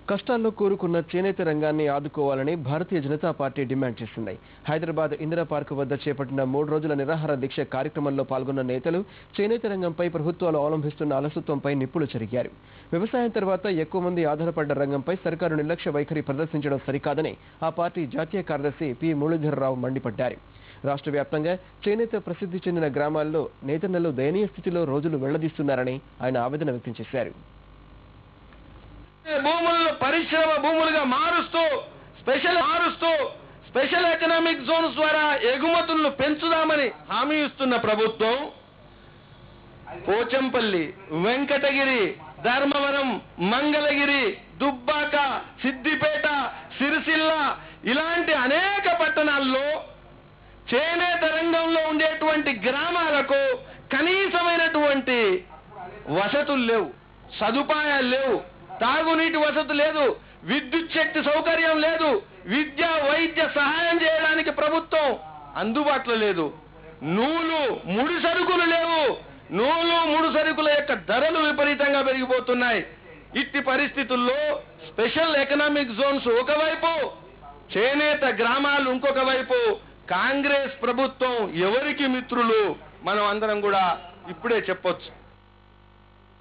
కష్టాల్లో కూరుకున్న చేనేత రంగాన్ని ఆదుకోవాలని భారతీయ జనతా పార్టీ డిమాండ్ చేసింది హైదరాబాద్ ఇందిరా పార్క్ వద్ద చేపట్టిన మూడు రోజుల నిరాహార దీక్ష కార్యక్రమంలో పాల్గొన్న నేతలు చేనేత రంగంపై ప్రభుత్వాలు అవలంబిస్తున్న అలసత్వంపై నిప్పులు చెరిగారు వ్యవసాయం తర్వాత ఎక్కువ మంది ఆధారపడ్డ రంగంపై సర్కారు నిర్లక్ష్య వైఖరి ప్రదర్శించడం సరికాదని ఆ పార్టీ జాతీయ కార్యదర్శి పి మురళీధరరావు మండిపడ్డారు రాష్ట్ర వ్యాప్తంగా చేనేత ప్రసిద్ధి చెందిన గ్రామాల్లో నేతన్నలు దయనీయ స్థితిలో రోజులు వెళ్లదీస్తున్నారని ఆయన ఆవేదన వ్యక్తం చేశారు భూములను పరిశ్రమ భూములుగా మారుస్తూ స్పెషల్ మారుస్తూ స్పెషల్ ఎకనామిక్ జోన్స్ ద్వారా ఎగుమతులను పెంచుదామని హామీ ఇస్తున్న ప్రభుత్వం పోచంపల్లి వెంకటగిరి ధర్మవరం మంగళగిరి దుబ్బాక సిద్దిపేట సిరిసిల్ల ఇలాంటి అనేక పట్టణాల్లో చేనేత రంగంలో ఉండేటువంటి గ్రామాలకు కనీసమైనటువంటి వసతులు లేవు సదుపాయాలు లేవు తాగునీటి వసతి లేదు విద్యుత్ శక్తి సౌకర్యం లేదు విద్య వైద్య సహాయం చేయడానికి ప్రభుత్వం అందుబాటులో లేదు నూలు ముడి సరుకులు లేవు నూలు ముడి సరుకుల యొక్క ధరలు విపరీతంగా పెరిగిపోతున్నాయి ఇట్టి పరిస్థితుల్లో స్పెషల్ ఎకనామిక్ జోన్స్ ఒకవైపు చేనేత గ్రామాలు ఇంకొక వైపు కాంగ్రెస్ ప్రభుత్వం ఎవరికి మిత్రులు మనం అందరం కూడా ఇప్పుడే చెప్పొచ్చు